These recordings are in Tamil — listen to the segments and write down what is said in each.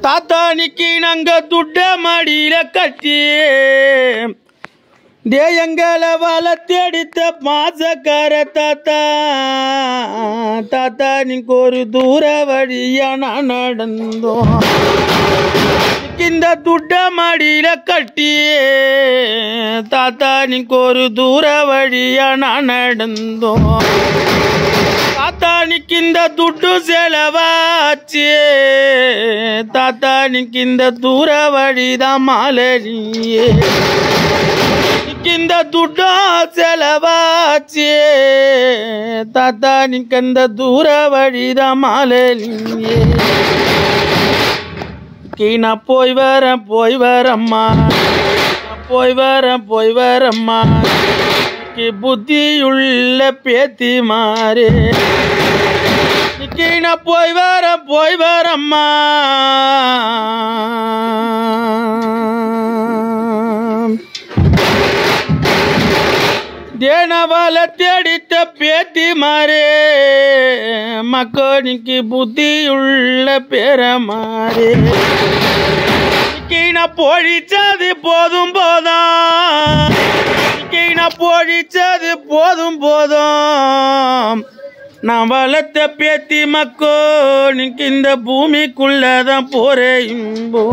தாத்தானிக்கு நாங்க துட்ட மடியில கட்டி டே எங்களை வளர்த்தெடுத்த பாசக்கார தாத்தா தாத்தா நீக்கு ஒரு தூர வழியா நான் நடந்தோம் இந்த துட்ட மடியில கட்டி தாத்தா நீக்கு ஒரு தூர வழியா நான் நடந்தோம் தாத்தானிக்கு இந்த துட்டு செலவாச்சு தாத்தானிக்கு இந்த தூர வழிதான் மாலரியே இந்த துட்டு செலவாச்சு தாத்தானிக்கு அந்த தூர வழிதான் மாலரியே கீழே போய் வரேன் போய் வரம்மா நான் போய் வரேன் போய் வரம்மா கி புத்தியுள்ள பேத்தி மாறே கீழே போய் வர போய் வரம்மா தேனவால தேடித்த பேத்தி மாறே மக்களுக்கு புத்தியுள்ள பேர மாறே கீழே பொழிச்சது போதும் போதும் கீழே பொழிச்சது போதும் போதும் நான் வளர்த்த பேத்தி மக்கோ நீக்கு இந்த பூமிக்குள்ளதான் போறேயும்போ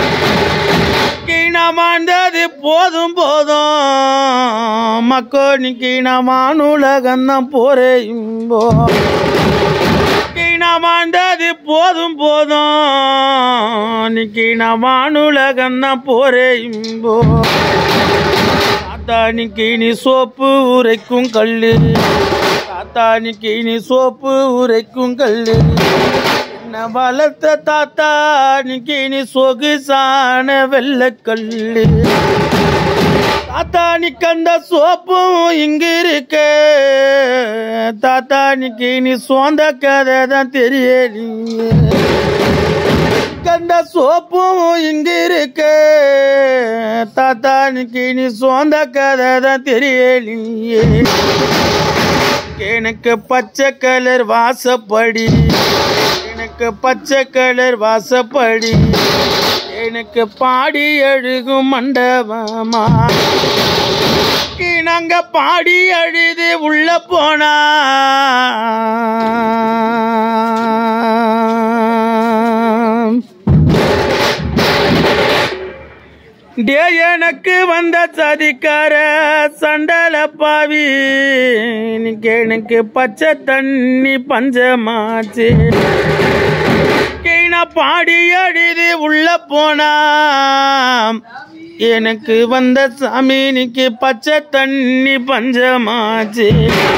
கீழே வாழ்ந்தது போதும் போதும் மக்கோ நீக்கு நான் வானுலகம்தான் போறேயும்போ கீழே வாழ்ந்தது போதும் போதும் இன்னைக்கு நான் வானுலகம்தான் போறேயும்போ தாத்தானிக்கு நீ சோப்பு உரைக்கும் கல்லு தாத்தானிக்கு நீ சோப்பு உரைக்கும் கல்லு என்ன வளர்த்த தாத்தானிக்கு நீ சொகுசான வெள்ளக்கல்லு தாத்தானிக்கு அந்த சோப்பும் இங்க இருக்கு தாத்தானிக்கு நீ சொந்த கதை தான் தெரியலையே கண்ட சோப்பும் இங்க இருக்கு தாத்தானுக்கு நீ சொந்த கதை தான் தெரியலையே எனக்கு பச்சை கலர் வாசப்படி எனக்கு பச்சை கலர் வாசப்படி எனக்கு பாடி அழுகும் மண்டபமா நாங்க பாடி அழுது உள்ள போனா டே எனக்கு வந்த சதிக்கார சண்டல பாவி இன்னைக்கு எனக்கு பச்சை தண்ணி பஞ்சமாச்சு நான் பாடி அடிது உள்ள போனா எனக்கு வந்த சாமினிக்கு பச்சை தண்ணி பஞ்சமாச்சு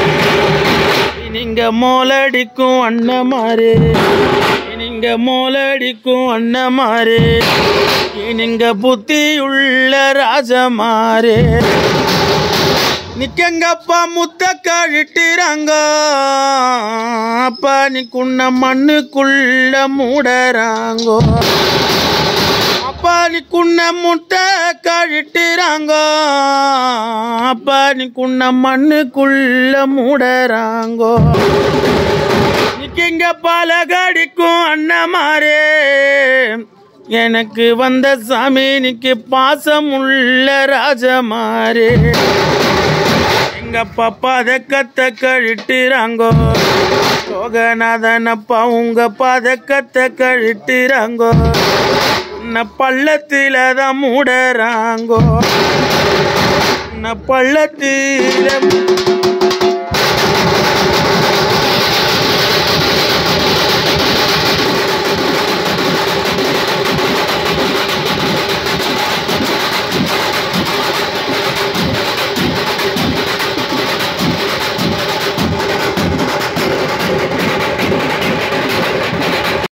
நீங்க மோலடிக்கும் அண்ணமாரு நீங்க மோலடிக்கும் அண்ணமாரு நீங்க புத்தியுள்ள ராஜமாரு நிக்கங்கப்பா முத்த கழிட்டுறாங்க அப்பா நீ குன்ன மண்ணுக்குள்ள மூடறாங்கோ அப்பா நீ குன்ன முட்டை கழிட்டுறாங்க அப்பா நீ குன்ன மண்ணுக்குள்ள மூடறாங்கோ நிக்கிங்க பால கடிக்கும் அண்ணமாரே எனக்கு வந்த சாமி நிக்கு பாசம் உள்ள ராஜமாரே எங்க பப்பா பதக்கத்தை கழிட்டுறாங்கோ சோகநாதனப்பா உங்க பதக்கத்தை கழிட்டுறாங்கோ உன்னை பள்ளத்தில தான் மூடறாங்கோ உன்னை பள்ளத்தில